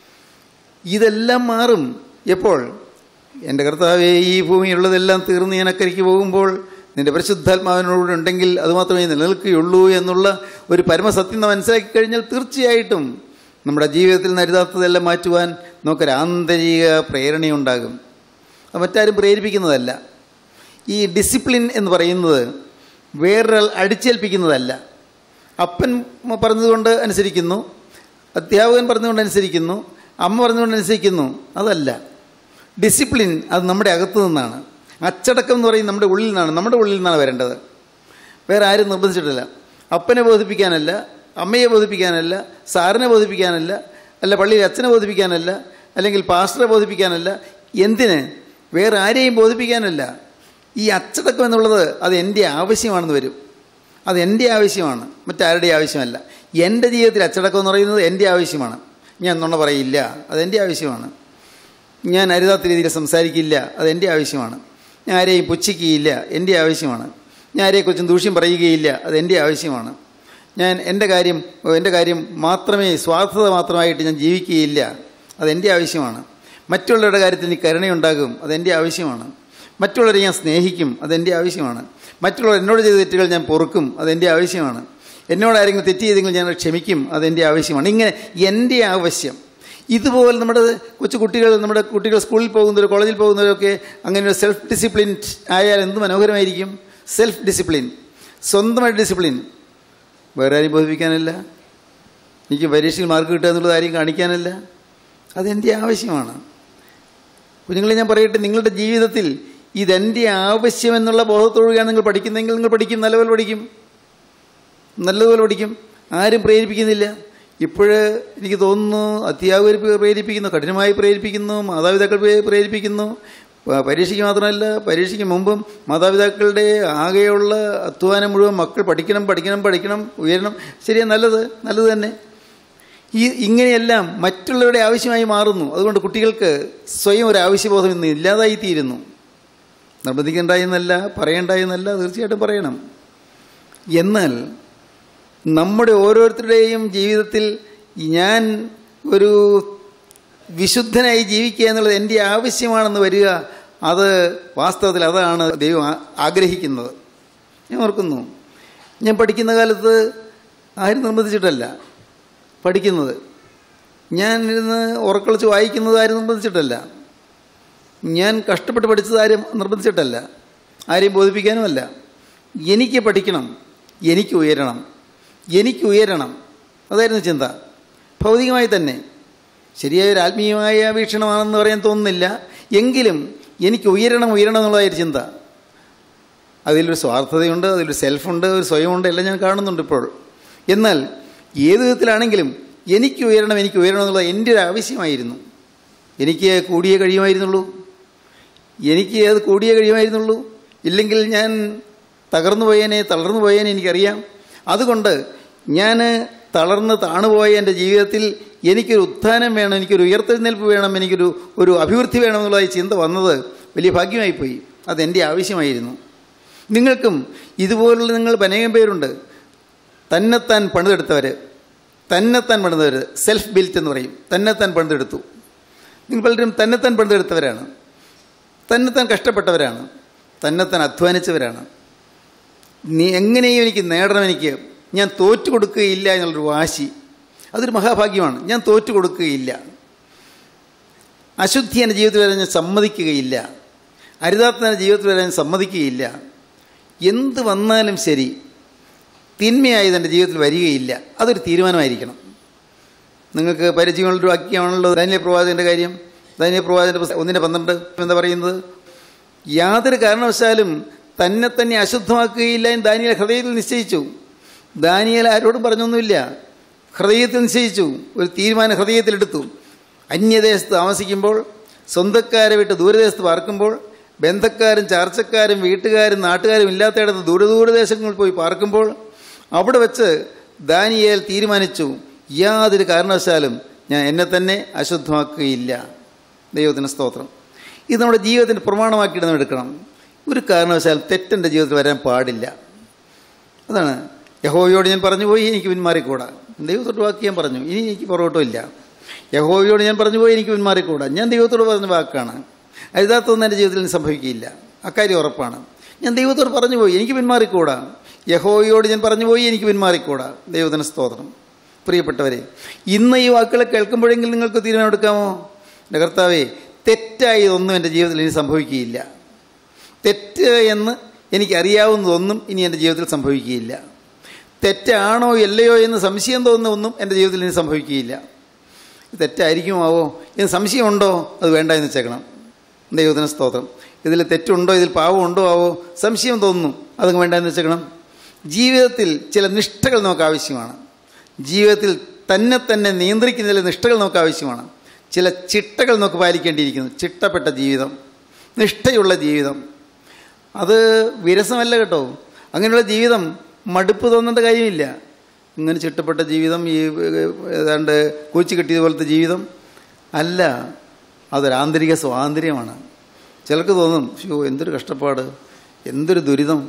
ഇതെല്ലാം മാറും എപ്പോൾ എൻ്റെ കർത്താവെ ഈ ഭൂമിയിലുള്ളതെല്ലാം തീർന്ന് ഞാൻ അക്കരയ്ക്ക് പോകുമ്പോൾ നിന്റെ പരിശുദ്ധാത്മാവിനോട് ഉണ്ടെങ്കിൽ അതുമാത്രമേ നിലനിൽക്കുകയുള്ളൂ എന്നുള്ള ഒരു പരമസത്യം നാം മനസ്സിലാക്കി കഴിഞ്ഞാൽ തീർച്ചയായിട്ടും നമ്മുടെ ജീവിതത്തിൽ നരുതാത്തതെല്ലാം മാറ്റുവാൻ നമുക്കൊരു ആന്തരിക പ്രേരണയുണ്ടാകും അത് മറ്റാരും പ്രേരിപ്പിക്കുന്നതല്ല ഈ ഡിസിപ്ലിൻ എന്ന് പറയുന്നത് വേറൊരാൾ അടിച്ചേൽപ്പിക്കുന്നതല്ല അപ്പൻ പറഞ്ഞതുകൊണ്ട് അനുസരിക്കുന്നു അധ്യാപകൻ പറഞ്ഞുകൊണ്ട് അനുസരിക്കുന്നു അമ്മ പറഞ്ഞുകൊണ്ട് അനുസരിക്കുന്നു അതല്ല ഡിസിപ്ലിൻ അത് നമ്മുടെ അകത്തു നിന്നാണ് അച്ചടക്കം എന്ന് പറയും നമ്മുടെ ഉള്ളിൽ നിന്നാണ് നമ്മുടെ ഉള്ളിൽ നിന്നാണ് വരേണ്ടത് വേറെ ആരും നിർബന്ധിച്ചിട്ടില്ല അപ്പനെ ബോധിപ്പിക്കാനല്ല അമ്മയെ ബോധിപ്പിക്കാനല്ല സാറിനെ ബോധിപ്പിക്കാനല്ല അല്ല പള്ളിയിൽ അച്ഛനെ ബോധിപ്പിക്കാനല്ല അല്ലെങ്കിൽ പാസ്റ്ററെ ബോധിപ്പിക്കാനല്ല എന്തിന് വേറെ ആരെയും ബോധിപ്പിക്കാനല്ല ഈ അച്ചടക്കം എന്നുള്ളത് അത് എൻ്റെ ആവശ്യമാണെന്ന് വരും അത് എൻ്റെ ആവശ്യമാണ് മറ്റാരുടെ ആവശ്യമല്ല എൻ്റെ ജീവിതത്തിൽ അച്ചടക്കം എന്ന് പറയുന്നത് എൻ്റെ ആവശ്യമാണ് ഞാൻ നുണ പറയില്ല അതെൻ്റെ ആവശ്യമാണ് ഞാൻ അരുതാത്ത രീതിയിൽ സംസാരിക്കില്ല അതെൻ്റെ ആവശ്യമാണ് ഞാൻ ആരെയും പുച്ഛിക്കുകയില്ല എൻ്റെ ആവശ്യമാണ് ഞാൻ ആരെക്കുറിച്ചും ദൂഷ്യം പറയുകയില്ല അത് എൻ്റെ ആവശ്യമാണ് ഞാൻ എൻ്റെ കാര്യം എൻ്റെ കാര്യം മാത്രമേ സ്വാർത്ഥത മാത്രമായിട്ട് ഞാൻ ജീവിക്കുകയില്ല അതെൻ്റെ ആവശ്യമാണ് മറ്റുള്ളവരുടെ കാര്യത്തിൽ എനിക്ക് കരുണയുണ്ടാകും അതെൻ്റെ ആവശ്യമാണ് മറ്റുള്ളവരെ ഞാൻ സ്നേഹിക്കും അതെൻ്റെ ആവശ്യമാണ് മറ്റുള്ളവർ എന്നോട് ചെയ്ത തെറ്റുകൾ ഞാൻ പൊറുക്കും അതെൻ്റെ ആവശ്യമാണ് എന്നോട് ആരെങ്കിലും തെറ്റ് ചെയ്തെങ്കിൽ ഞാൻ ക്ഷമിക്കും അതെൻ്റെ ആവശ്യമാണ് ഇങ്ങനെ എൻ്റെ ആവശ്യം ഇതുപോലെ നമ്മുടെ കൊച്ചു കുട്ടികൾ നമ്മുടെ കുട്ടികൾ സ്കൂളിൽ പോകുന്നവർ കോളേജിൽ പോകുന്നവരൊക്കെ അങ്ങനെ ഒരു സെൽഫ് ഡിസിപ്ലിൻ ആയാൽ എന്ത് മനോഹരമായിരിക്കും സെൽഫ് ഡിസിപ്ലിൻ സ്വന്തമായിട്ട് ഡിസിപ്ലിൻ വേറെ ആരും ബോധിപ്പിക്കാനല്ല എനിക്ക് പരീക്ഷയിൽ മാർക്ക് കിട്ടുക എന്നുള്ളത് ആരെയും കാണിക്കാനല്ല അതെൻ്റെ ആവശ്യമാണ് കുഞ്ഞുങ്ങളെ ഞാൻ പറയട്ടെ നിങ്ങളുടെ ജീവിതത്തിൽ ഇതെൻ്റെ ആവശ്യം എന്നുള്ള ബോധത്തോടുകയാണ് നിങ്ങൾ പഠിക്കുന്നതെങ്കിൽ നിങ്ങൾ പഠിക്കും നല്ലപോലെ പഠിക്കും നല്ലതുപോലെ പഠിക്കും ആരും പ്രേരിപ്പിക്കുന്നില്ല ഇപ്പോഴ് എനിക്ക് തോന്നുന്നു അധ്യാപകർ പ്രേരിപ്പിക്കുന്നു കഠിനമായി പ്രേരിപ്പിക്കുന്നു മാതാപിതാക്കൾ പ്രേ- പ്രേരിപ്പിക്കുന്നു പ- പരീക്ഷയ്ക്ക് മാത്രമല്ല പരീക്ഷയ്ക്ക് മുമ്പും മാതാപിതാക്കളുടെ ആകെയുള്ള അധ്വാനം മുഴുവൻ മക്കൾ പഠിക്കണം പഠിക്കണം പഠിക്കണം ഉയരണം ശരിയാ നല്ലത് നല്ലത് തന്നെ ഈ ഇങ്ങനെയെല്ലാം മറ്റുള്ളവരുടെ ആവശ്യമായി മാറുന്നു അതുകൊണ്ട് കുട്ടികൾക്ക് സ്വയം ഒരു ആവശ്യബോധം ഇന്ന് ഇല്ലാതായി തീരുന്നു നിർബന്ധിക്കേണ്ടായെന്നല്ല പറയേണ്ടായെന്നല്ല തീർച്ചയായിട്ടും പറയണം എന്നാൽ നമ്മുടെ ഓരോരുത്തരുടെയും ജീവിതത്തിൽ ഞാൻ ഒരു വിശുദ്ധനായി ജീവിക്കുക എന്നുള്ളത് എൻ്റെ ആവശ്യമാണെന്ന് വരിക അത് വാസ്തവത്തിൽ അതാണ് ദൈവം ആ- ആഗ്രഹിക്കുന്നത് ഞാൻ ഓർക്കുന്നു ഞാൻ പഠിക്കുന്ന കാലത്ത് ആരും നിർബന്ധിച്ചിട്ടല്ല പഠിക്കുന്നത് ഞാൻ ഇരുന്ന് ഉറക്കളിച്ച് വായിക്കുന്നത് ആരും നിർബന്ധിച്ചിട്ടല്ല ഞാൻ കഷ്ടപ്പെട്ട് പഠിച്ചത് ആരും നിർബന്ധിച്ചിട്ടല്ല ആരെയും ബോധിപ്പിക്കാനുമല്ല എനിക്ക് പഠിക്കണം എനിക്ക് ഉയരണം എനിക്ക് ഉയരണം അതായിരുന്നു ചിന്ത ഭൗതികമായി തന്നെ ശരിയായ ഒരു ആത്മീയമായ വീക്ഷണമാണെന്ന് പറയാൻ തോന്നുന്നില്ല എങ്കിലും എനിക്ക് ഉയരണം ഉയരണം എന്നുള്ളതായൊരു ചിന്ത അതിലൊരു സ്വാർത്ഥതയുണ്ട് അതിലൊരു സെൽഫുണ്ട് ഒരു സ്വയമുണ്ട് എല്ലാം ഞാൻ കാണുന്നുണ്ട് ഇപ്പോൾ എന്നാൽ ഏത് വിധത്തിലാണെങ്കിലും എനിക്ക് ഉയരണം എനിക്ക് ഉയരണം എന്നുള്ളത് എൻ്റെ ഒരു ആവശ്യമായിരുന്നു എനിക്ക് കൂടിയേ കഴിയുമായിരുന്നുള്ളൂ എനിക്ക് അത് കൂടിയേ കഴിയുമായിരുന്നുള്ളൂ ഇല്ലെങ്കിൽ ഞാൻ തകർന്നു പോയേനെ തളർന്നു പോയേനെ എനിക്കറിയാം അതുകൊണ്ട് ഞാൻ തളർന്ന് താണുപോയ എൻ്റെ ജീവിതത്തിൽ എനിക്കൊരു ഉത്ഥാനം വേണം എനിക്കൊരു ഉയർത്തെഴുന്നേൽപ്പ് വേണം എനിക്കൊരു ഒരു അഭിവൃദ്ധി വേണം എന്നുള്ള ഈ ചിന്ത വന്നത് വലിയ ഭാഗ്യമായിപ്പോയി അതെൻ്റെ ആവശ്യമായിരുന്നു നിങ്ങൾക്കും ഇതുപോലുള്ള നിങ്ങൾ അനേകം പേരുണ്ട് തന്നെത്താൻ പണിതെടുത്തവർ തന്നെത്താൻ പണിതവർ സെൽഫ് ബിൽറ്റ് എന്ന് പറയും തന്നെത്താൻ പണിതെടുത്തു നിങ്ങൾ പലരും തന്നെത്താൻ പണിതെടുത്തവരാണ് തന്നെത്താൻ കഷ്ടപ്പെട്ടവരാണ് തന്നെത്താൻ അധ്വാനിച്ചവരാണ് നീ എങ്ങനെയും എനിക്ക് നേടണം എനിക്ക് ഞാൻ തോറ്റു കൊടുക്കുകയില്ല എന്നുള്ളൊരു വാശി അതൊരു മഹാഭാഗ്യമാണ് ഞാൻ തോറ്റു കൊടുക്കുകയില്ല അശുദ്ധി എൻ്റെ ജീവിതത്തിൽ വരാൻ ഞാൻ സമ്മതിക്കുകയില്ല അരുതാത്ത എൻ്റെ ജീവിതത്തിൽ വരാൻ ഞാൻ സമ്മതിക്കുകയില്ല എന്ത് വന്നാലും ശരി തിന്മയായത് എൻ്റെ ജീവിതത്തിൽ വരികയില്ല അതൊരു തീരുമാനമായിരിക്കണം നിങ്ങൾക്ക് പരിചയമുള്ളൊരു വാക്യമാണല്ലോ ദാനിയ പ്രവാചകൻ്റെ കാര്യം ദാനിയ പ്രവാചകൻ്റെ പുസ്തകം ഒന്നിൻ്റെ പന്ത്രണ്ട് എന്താ പറയുന്നത് യാതൊരു കാരണവശാലും തന്നെ തന്നെ അശുദ്ധമാക്കുകയില്ല എന്ന് ദാനിയൽ ഹൃദയത്തിൽ നിശ്ചയിച്ചു ദാനിയൽ ആരോടും പറഞ്ഞൊന്നുമില്ല ഹൃദയത്തിൽ നിശ്ചയിച്ചു ഒരു തീരുമാനം ഹൃദയത്തിലെടുത്തു അന്യദേശത്ത് താമസിക്കുമ്പോൾ സ്വന്തക്കാരെ വിട്ട് ദൂരദേശത്ത് പാർക്കുമ്പോൾ ബന്ധക്കാരും ചാർച്ചക്കാരും വീട്ടുകാരും നാട്ടുകാരും ഇല്ലാത്തയിടത്ത് ദൂരദൂരദേശങ്ങളിൽ പോയി പാർക്കുമ്പോൾ അവിടെ വെച്ച് ദാനിയേൽ തീരുമാനിച്ചു യാതൊരു കാരണവശാലും ഞാൻ എന്നെ തന്നെ അശുദ്ധമാക്കുകയില്ല ദൈവത്തിന് സ്തോത്രം ഇത് നമ്മുടെ ജീവിതത്തിൻ്റെ പ്രമാണമാക്കിയിട്ട് നാം എടുക്കണം ഒരു കാരണവശാലും തെറ്റെൻ്റെ ജീവിതത്തിൽ വരാൻ പാടില്ല അതാണ് യഹോവയോട് ഞാൻ പറഞ്ഞു പോയി എനിക്ക് പിന്മാറിക്കൂടാ ദൈവത്തോട് വാക്ക് ഞാൻ പറഞ്ഞു ഇനി എനിക്ക് പുറകോട്ടും ഇല്ല യഹോവയോട് ഞാൻ പറഞ്ഞു പോയി എനിക്ക് പിന്മാറിക്കൂടാ ഞാൻ ദൈവത്തോട് പറഞ്ഞ വാക്കാണ് അരുതാത്തൊന്നും എൻ്റെ ജീവിതത്തിൽ നിന്ന് സംഭവിക്കില്ല അക്കാര്യം ഉറപ്പാണ് ഞാൻ ദൈവത്തോട് പറഞ്ഞു പോയി എനിക്ക് പിന്മാറിക്കൂടാ യഹോവയോട് ഞാൻ പറഞ്ഞു പോയി എനിക്ക് പിന്മാറിക്കൂടാ ദൈവത്തിന് സ്തോത്രം പ്രിയപ്പെട്ടവരെ ഇന്ന് ഈ വാക്കുകൾ കേൾക്കുമ്പോഴെങ്കിലും നിങ്ങൾക്ക് തീരുമാനമെടുക്കാമോ എൻ്റെ കർത്താവേ തെറ്റായി ഒന്നും എൻ്റെ ജീവിതത്തിൽ ഇനി സംഭവിക്കുകയില്ല തെറ്റ് എന്ന് എനിക്കറിയാവുന്നതൊന്നും ഇനി എൻ്റെ ജീവിതത്തിൽ സംഭവിക്കുകയില്ല തെറ്റാണോ അല്ലയോ എന്ന് സംശയം തോന്നുന്ന ഒന്നും എൻ്റെ ജീവിതത്തിൽ ഇനി സംഭവിക്കുകയില്ല ഇത് തെറ്റായിരിക്കുമാവോ എന്ന് സംശയമുണ്ടോ അത് വേണ്ട എന്ന് വെച്ചേക്കണം ദൈവത്തിന് സ്തോത്രം ഇതിൽ തെറ്റുണ്ടോ ഇതിൽ പാവമുണ്ടോ ആവോ സംശയം തോന്നുന്നു അതങ്ങ് വേണ്ട എന്ന് വെച്ചേക്കണം ജീവിതത്തിൽ ചില നിഷ്ഠകൾ നമുക്ക് ആവശ്യമാണ് ജീവിതത്തിൽ തന്നെ തന്നെ നിയന്ത്രിക്കുന്ന ചില നിഷ്ഠകൾ നമുക്ക് ആവശ്യമാണ് ചില ചിട്ടകൾ നമുക്ക് പാലിക്കേണ്ടിയിരിക്കുന്നു ചിട്ടപ്പെട്ട ജീവിതം നിഷ്ഠയുള്ള ജീവിതം അത് വിരസമല്ല കേട്ടോ അങ്ങനെയുള്ള ജീവിതം മടുപ്പ് തോന്നേണ്ട കാര്യമില്ല ഇങ്ങനെ ചിട്ടപ്പെട്ട ജീവിതം ഈ ഏതാണ്ട് കൂച്ചി കെട്ടിയതുപോലത്തെ ജീവിതം അല്ല അതൊരു ആന്തരിക സ്വാതന്ത്ര്യമാണ് ചിലർക്ക് തോന്നും ഷോ എന്തൊരു കഷ്ടപ്പാട് എന്തൊരു ദുരിതം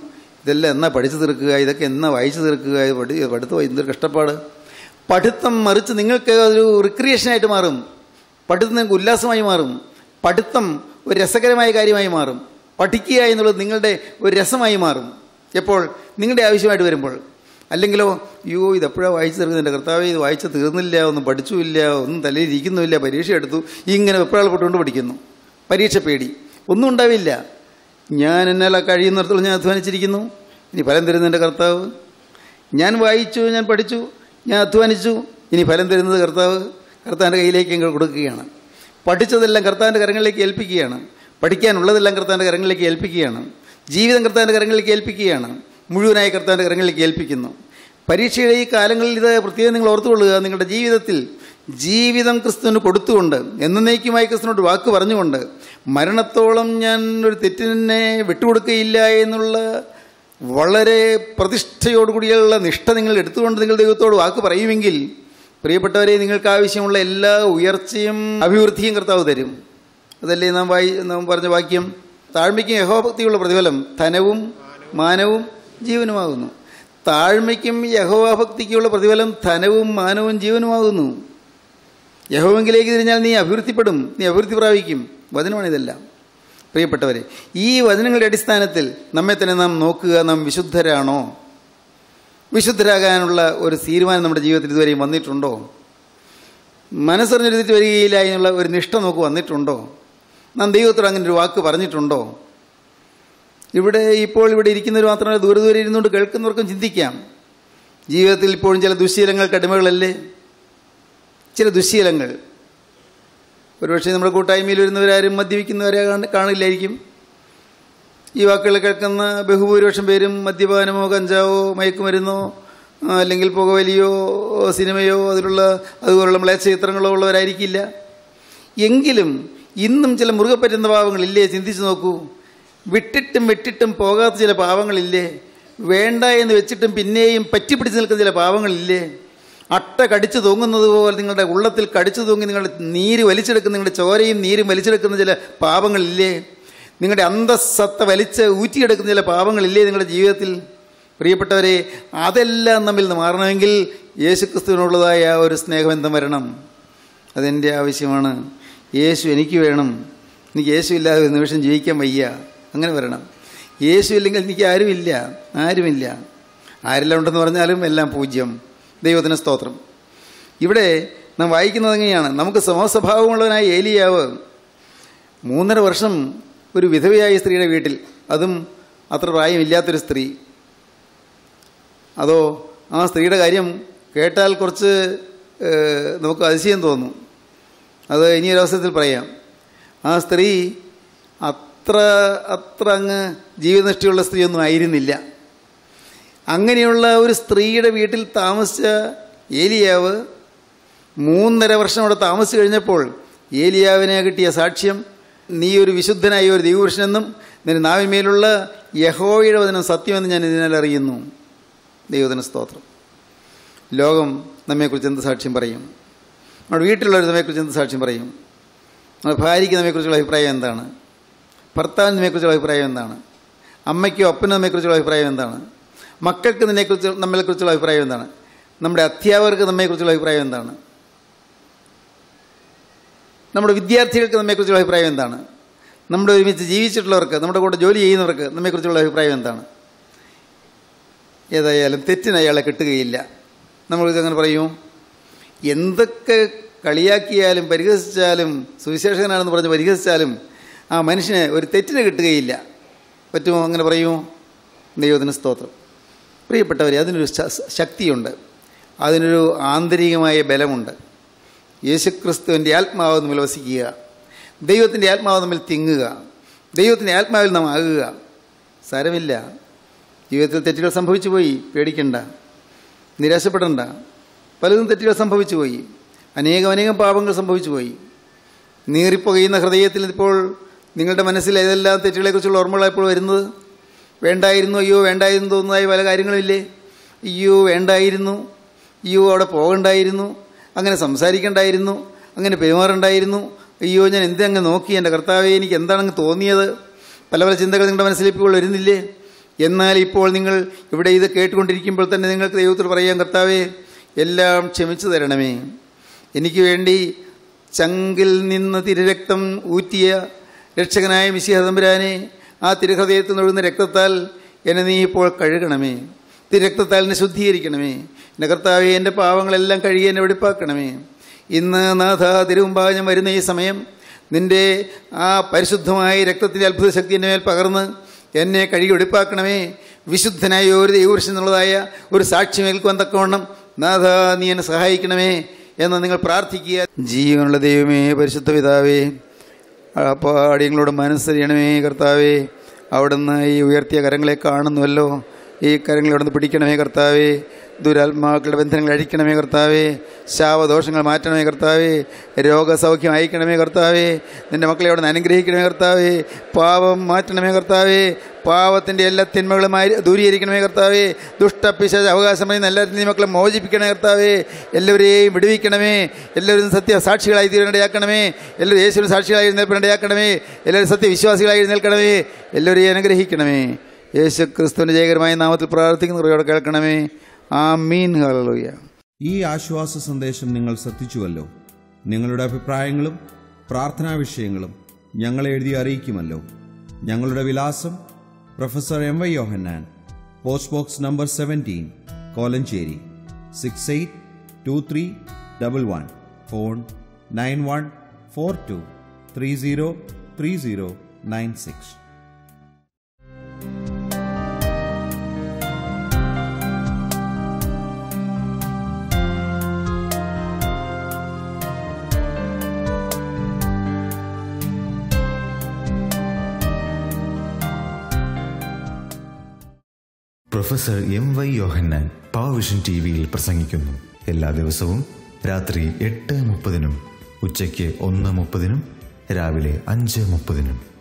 ഇതെല്ലാം എന്നാ പഠിച്ചു തീർക്കുക ഇതൊക്കെ എന്നാ വായിച്ചു തീർക്കുക ഇത് പഠി പഠിത്തം എന്തൊരു കഷ്ടപ്പാട് പഠിത്തം മറിച്ച് നിങ്ങൾക്ക് ഒരു റിക്രിയേഷനായിട്ട് മാറും പഠിത്തം നിങ്ങൾക്ക് ഉല്ലാസമായി മാറും പഠിത്തം ഒരു രസകരമായ കാര്യമായി മാറും പഠിക്കുക എന്നുള്ളത് നിങ്ങളുടെ ഒരു രസമായി മാറും എപ്പോൾ നിങ്ങളുടെ ആവശ്യമായിട്ട് വരുമ്പോൾ അല്ലെങ്കിലോ അയ്യോ ഇതെപ്പോഴാണ് വായിച്ചു തീർക്കുന്നത് എൻ്റെ കർത്താവേ ഇത് വായിച്ച് തീർന്നില്ല ഒന്നും പഠിച്ചുമില്ല ഒന്നും തലയിൽ ഇരിക്കുന്നുമില്ല പരീക്ഷ എടുത്തു ഇങ്ങനെ വെപ്രാളപ്പെട്ടുകൊണ്ട് പഠിക്കുന്നു പരീക്ഷ പേടി ഒന്നും ഉണ്ടാവില്ല ഞാൻ എന്നാൽ കഴിയുന്നിടത്തോളം ഞാൻ അധ്വാനിച്ചിരിക്കുന്നു ഇനി ഫലം തരുന്ന എൻ്റെ കർത്താവ് ഞാൻ വായിച്ചു ഞാൻ പഠിച്ചു ഞാൻ അധ്വാനിച്ചു ഇനി ഫലം തരുന്നത് കർത്താവ് കർത്താവിൻ്റെ കയ്യിലേക്ക് ഞങ്ങൾ കൊടുക്കുകയാണ് പഠിച്ചതെല്ലാം കർത്താവിൻ്റെ കരങ്ങളിലേക്ക് ഏൽപ്പിക്കുകയാണ് പഠിക്കാനുള്ളതെല്ലാം കർത്താവിൻ്റെ കരങ്ങളിലേക്ക് ഏൽപ്പിക്കുകയാണ് ജീവിതം കർത്താവിൻ്റെ കരങ്ങളിലേക്ക് ഏൽപ്പിക്കുകയാണ് മുഴുവനായി കർത്താവിൻ്റെ കരങ്ങളിലേക്ക് ഏൽപ്പിക്കുന്നു പരീക്ഷയുടെ ഈ കാലങ്ങളിൽ ഇത് പ്രത്യേകം നിങ്ങൾ ഓർത്തുകൊള്ളുക നിങ്ങളുടെ ജീവിതത്തിൽ ജീവിതം ക്രിസ്തുവിന് കൊടുത്തുകൊണ്ട് എന്നേക്കുമായി ക്രിസ്തുവിനോട് വാക്ക് പറഞ്ഞുകൊണ്ട് മരണത്തോളം ഞാൻ ഒരു തെറ്റിനെ വിട്ടുകൊടുക്കുകയില്ല എന്നുള്ള വളരെ പ്രതിഷ്ഠയോടുകൂടിയുള്ള നിഷ്ഠ നിങ്ങൾ എടുത്തുകൊണ്ട് നിങ്ങൾ ദൈവത്തോട് വാക്ക് പറയുമെങ്കിൽ പ്രിയപ്പെട്ടവരെ നിങ്ങൾക്ക് ആവശ്യമുള്ള എല്ലാ ഉയർച്ചയും അഭിവൃദ്ധിയും കർത്താവ് തരും അതല്ലേ നാം വായി നാം പറഞ്ഞ വാക്യം താഴ്മയ്ക്കും യഹോഭക്തിയുള്ള പ്രതിഫലം ധനവും മാനവും ജീവനുമാകുന്നു താഴ്മയ്ക്കും യഹോഭക്തിക്കുള്ള പ്രതിഫലം ധനവും മാനവും ജീവനുമാകുന്നു യഹോവെങ്കിലേക്ക് തിരിഞ്ഞാൽ നീ അഭിവൃദ്ധിപ്പെടും നീ അഭിവൃദ്ധി പ്രാപിക്കും വചനമാണിതെല്ലാം പ്രിയപ്പെട്ടവരെ ഈ വചനങ്ങളുടെ അടിസ്ഥാനത്തിൽ നമ്മെ തന്നെ നാം നോക്കുക നാം വിശുദ്ധരാണോ വിശുദ്ധരാകാനുള്ള ഒരു തീരുമാനം നമ്മുടെ ജീവിതത്തിൽ ഇതുവരെയും വന്നിട്ടുണ്ടോ മനസ്സറിഞ്ഞെടുത്തിട്ട് വരികയില്ല എന്നുള്ള ഒരു നിഷ്ഠ നമുക്ക് വന്നിട്ടുണ്ടോ നാം ദൈവത്തോട് അങ്ങനെ ഒരു വാക്ക് പറഞ്ഞിട്ടുണ്ടോ ഇവിടെ ഇപ്പോൾ ഇവിടെ ഇരിക്കുന്നവർ മാത്രമല്ല ദൂരെ ദൂരെ ഇരുന്നുകൊണ്ട് കേൾക്കുന്നവർക്കും ചിന്തിക്കാം ജീവിതത്തിൽ ഇപ്പോഴും ചില ദുശ്ശീലങ്ങൾക്ക് അടിമകളല്ലേ ചില ദുശ്ശീലങ്ങൾ ഒരുപക്ഷെ നമ്മുടെ കൂട്ടായ്മയിൽ വരുന്നവരാരും മദ്യപിക്കുന്നവരെ കാണ- കാണില്ലായിരിക്കും ഈ വാക്കുകൾ കേൾക്കുന്ന ബഹുഭൂരിപക്ഷം പേരും മദ്യപാനമോ കഞ്ചാവോ മയക്കുമരുന്നോ ആ, അല്ലെങ്കിൽ പുകവലിയോ സിനിമയോ അതിലുള്ള അതുപോലുള്ള മ്ലേച്ഛ ചിത്രങ്ങളോ ഉള്ളവരായിരിക്കില്ല എങ്കിലും ഇന്നും ചില മുറുകെ പറ്റുന്ന പാവങ്ങളില്ലേ ചിന്തിച്ചു നോക്കൂ വിട്ടിട്ടും വിട്ടിട്ടും പോകാത്ത ചില പാവങ്ങളില്ലേ വേണ്ട എന്ന് വെച്ചിട്ടും പിന്നെയും പറ്റിപ്പിടിച്ച് നിൽക്കുന്ന ചില പാവങ്ങളില്ലേ അട്ട കടിച്ചു തൂങ്ങുന്നത് പോലെ നിങ്ങളുടെ ഉള്ളത്തിൽ കടിച്ചു തൂങ്ങി നിങ്ങളുടെ നീര് വലിച്ചെടുക്കുന്ന നിങ്ങളുടെ ചോരയും നീരും വലിച്ചെടുക്കുന്ന ചില പാവങ്ങളില്ലേ നിങ്ങളുടെ അന്തസ്സത്ത വലിച്ച് ഊറ്റിയെടുക്കുന്ന ചില പാവങ്ങളില്ലേ നിങ്ങളുടെ ജീവിതത്തിൽ പ്രിയപ്പെട്ടവരെ അതെല്ലാം നമ്മിൽ നിന്ന് മാറണമെങ്കിൽ യേശുക്രിസ്തുവിനുള്ളതായ ഒരു സ്നേഹബന്ധം വരണം അതെൻ്റെ ആവശ്യമാണ് യേശു എനിക്ക് വേണം എനിക്ക് യേശു ഇല്ലാതെ ഒരു നിമിഷം ജീവിക്കാൻ വയ്യ അങ്ങനെ വരണം യേശു ഇല്ലെങ്കിൽ എനിക്ക് ആരുമില്ല ആരുമില്ല ആരെല്ലാം ഉണ്ടെന്ന് പറഞ്ഞാലും എല്ലാം പൂജ്യം ദൈവത്തിന് സ്തോത്രം ഇവിടെ നാം വായിക്കുന്നത് എങ്ങനെയാണ് നമുക്ക് സമസ്വഭാവമുള്ളവനായ ഏലിയാവ് മൂന്നര വർഷം ഒരു വിധവയായ സ്ത്രീയുടെ വീട്ടിൽ അതും അത്ര പ്രായമില്ലാത്തൊരു സ്ത്രീ അതോ ആ സ്ത്രീയുടെ കാര്യം കേട്ടാൽ കുറച്ച് ഏഹ്, നമുക്ക് അതിശയം തോന്നും അത് ഇനിയൊരവസരത്തിൽ പറയാം ആ സ്ത്രീ അത്ര അത്ര അങ്ങ് ജീവിതനിഷ്ഠയുള്ള സ്ത്രീയൊന്നും ആയിരുന്നില്ല അങ്ങനെയുള്ള ഒരു സ്ത്രീയുടെ വീട്ടിൽ താമസിച്ച ഏലിയാവ് മൂന്നര വർഷം അവിടെ താമസിച്ചു കഴിഞ്ഞപ്പോൾ ഏലിയാവിനെ കിട്ടിയ സാക്ഷ്യം നീ ഒരു വിശുദ്ധനായ ഒരു ദൈവപുരുഷനെന്നും നിന്റെ നാവിന്മേലുള്ള യഹോയുടെ വചനം സത്യമെന്ന് ഞാൻ ഇതിനാൽ അറിയുന്നു ദൈവത്തിന് സ്തോത്രം ലോകം നമ്മെക്കുറിച്ച് എന്ത് സാക്ഷ്യം പറയും നമ്മുടെ വീട്ടിലുള്ളവർ നമ്മെക്കുറിച്ച് എന്ത് സാക്ഷ്യം പറയും നമ്മുടെ ഭാര്യയ്ക്ക് നമ്മെക്കുറിച്ചുള്ള അഭിപ്രായം എന്താണ് ഭർത്താവിന് നമ്മെക്കുറിച്ചുള്ള അഭിപ്രായം എന്താണ് അമ്മയ്ക്കോ അപ്പനോ നമ്മെക്കുറിച്ചുള്ള അഭിപ്രായം എന്താണ് മക്കൾക്ക് നിന്നെക്കുറിച്ച് നമ്മളെക്കുറിച്ചുള്ള അഭിപ്രായം എന്താണ് നമ്മുടെ അധ്യാപകർക്ക് നമ്മെക്കുറിച്ചുള്ള അഭിപ്രായം എന്താണ് നമ്മുടെ വിദ്യാർത്ഥികൾക്ക് നമ്മെക്കുറിച്ചുള്ള അഭിപ്രായം എന്താണ് നമ്മുടെ ഒരുമിച്ച് ജീവിച്ചിട്ടുള്ളവർക്ക് നമ്മുടെ കൂടെ ജോലി ചെയ്യുന്നവർക്ക് നമ്മെക്കുറിച്ചുള്ള അഭിപ്രായം എന്താണ് ഏതായാലും തെറ്റിന് അയാളെ കിട്ടുകയില്ല നമ്മളിത് അങ്ങനെ പറയും എന്തൊക്കെ കളിയാക്കിയാലും പരിഹസിച്ചാലും സുവിശേഷകനാണെന്ന് പറഞ്ഞ് പരിഹസിച്ചാലും ആ മനുഷ്യന് ഒരു തെറ്റിന് കിട്ടുകയില്ല പറ്റുമോ അങ്ങനെ പറയുമോ ദൈവത്തിന് സ്തോത്രം പ്രിയപ്പെട്ടവരെ അതിനൊരു ശ- ശക്തിയുണ്ട് അതിനൊരു ആന്തരികമായ ബലമുണ്ട് യേശുക്രിസ്തുവിൻ്റെ ആത്മാവ് നമ്മിൽ വസിക്കുക ദൈവത്തിൻ്റെ ആത്മാവ് നമ്മിൽ തിങ്ങുക ദൈവത്തിൻ്റെ ആത്മാവിൽ നാം ആകുക സാരമില്ല ജീവിതത്തിൽ തെറ്റുകൾ സംഭവിച്ചു പോയി പേടിക്കണ്ട നിരാശപ്പെടണ്ട പലതും തെറ്റുകൾ സംഭവിച്ചു പോയി അനേകം അനേകം പാപങ്ങൾ സംഭവിച്ചു പോയി നീറിപ്പുകയുന്ന ഹൃദയത്തിൽ ഇപ്പോൾ നിങ്ങളുടെ മനസ്സിൽ ഏതെല്ലാം തെറ്റുകളെക്കുറിച്ചുള്ള ഓർമ്മകളായപ്പോൾ വരുന്നത് വേണ്ടായിരുന്നു അയ്യോ വേണ്ടായിരുന്നു തോന്നുന്നതായ പല കാര്യങ്ങളില്ലേ അയ്യോ വേണ്ടായിരുന്നു അയ്യോ അവിടെ പോകണ്ടായിരുന്നു അങ്ങനെ സംസാരിക്കണ്ടായിരുന്നു അങ്ങനെ പെരുമാറണ്ടായിരുന്നു അയ്യോ ഞാൻ എന്തെങ്ങ് നോക്കി എൻ്റെ കർത്താവെ എനിക്ക് എന്താണങ്ങ് തോന്നിയത് പല പല ചിന്തകൾ നിങ്ങളുടെ മനസ്സിൽ ഇപ്പോൾ വരുന്നില്ലേ എന്നാൽ ഇപ്പോൾ നിങ്ങൾ ഇവിടെ ഇത് കേട്ടുകൊണ്ടിരിക്കുമ്പോൾ തന്നെ നിങ്ങൾക്ക് ദൈവത്തോട് പറയാം കർത്താവേ എല്ലാം ക്ഷമിച്ചു തരണമേ എനിക്ക് വേണ്ടി ചങ്കിൽ നിന്ന് തിരുരക്തം ഊറ്റിയ രക്ഷകനായ മിശിഹ തമ്പുരാനെ ആ തിരുഹൃദയത്തിൽ നിന്നൊഴുകുന്ന രക്തത്താൽ എന്നെ നീ ഇപ്പോൾ കഴുകണമേ തിരുരക്തത്താൽ എന്നെ ശുദ്ധീകരിക്കണമേ എൻ്റെ കർത്താവെ എൻ്റെ പാവങ്ങളെല്ലാം കഴുകി എന്നെ വെടിപ്പാക്കണമേ ഇന്ന് നാഥ തിരുമുമ്പാകെ ഞാൻ വരുന്ന ഈ സമയം നിന്റെ ആ പരിശുദ്ധമായ രക്തത്തിൻ്റെ അത്ഭുത ശക്തി എൻ്റെ മേൽ പകർന്ന് എന്നെ കഴുകി വെടിപ്പാക്കണമേ വിശുദ്ധനായ ഒരു ദൈവപുരുഷൻ എന്നുള്ളതായ ഒരു സാക്ഷ്യം ഏൽക്കുവാൻ തക്കവണ്ണം നാഥ നീ എന്നെ സഹായിക്കണമേ എന്ന് നിങ്ങൾ പ്രാർത്ഥിക്കുക ജീവനുള്ള ദൈവമേ പരിശുദ്ധ പിതാവേ പാടിയങ്ങളോട് മനസ്സറിയണമേ കർത്താവേ അവിടുന്ന് ഈ ഉയർത്തിയ കരങ്ങളെ കാണുന്നുവല്ലോ ഈ കരങ്ങളെ അവിടുന്ന് പിടിക്കണമേ കർത്താവേ ദുരാത്മാക്കളുടെ ബന്ധനങ്ങൾ അഴിക്കണമേ കർത്താവേ ശാവദോഷങ്ങൾ മാറ്റണമേ കർത്താവേ രോഗസൗഖ്യം അയക്കണമേ കർത്താവേ നിന്റെ മക്കളെ അവിടുന്ന് അനുഗ്രഹിക്കണമേ കർത്താവേ പാപം മാറ്റണമേ കർത്താവേ പാവത്തിൻ്റെ എല്ലാ തിന്മകളും മാരി- ദൂരീകരിക്കണമേ കർത്താവേ ദുഷ്ടപിശാച അവകാശം പറയുന്ന എല്ലാവരും നീ മക്കളെ മോചിപ്പിക്കണേ കർത്താവേ എല്ലാവരെയും വിടുവിക്കണമേ എല്ലാവരും സത്യ സാക്ഷികളായി തീരേണ്ടയാക്കണമേ എല്ലാവരും യേശുവിന് സാക്ഷികളായി എഴുന്നേൽപ്പിടേണ്ടയാക്കണമേ എല്ലാവരും സത്യവിശ്വാസികളായി എഴുന്നേൽക്കണമേ എല്ലാവരെയും അനുഗ്രഹിക്കണമേ യേശു ക്രിസ്തുവിൻ്റെ ജയകരമായ നാമത്തിൽ പ്രാർത്ഥിക്കുന്നവരോട് കേൾക്കണമേ ആ മീൻ ഹല്ലേലൂയ ഈ ആശ്വാസ സന്ദേശം നിങ്ങൾ ശ്രദ്ധിച്ചുവല്ലോ നിങ്ങളുടെ അഭിപ്രായങ്ങളും പ്രാർത്ഥനാ വിഷയങ്ങളും ഞങ്ങളെ എഴുതി അറിയിക്കുമല്ലോ ഞങ്ങളുടെ വിലാസം professor M Y Yohannan post box number seventeen Kolenchery six eight two three double one phone nine one four two three zero three zero nine six professor M Y Yohannan Power Vision T വിയിൽ പ്രസംഗിക്കുന്നു എല്ലാ ദിവസവും രാത്രി എട്ട് മുപ്പതിനും ഉച്ചയ്ക്ക് ഒന്ന് മുപ്പതിനും രാവിലെ അഞ്ച് മുപ്പതിനും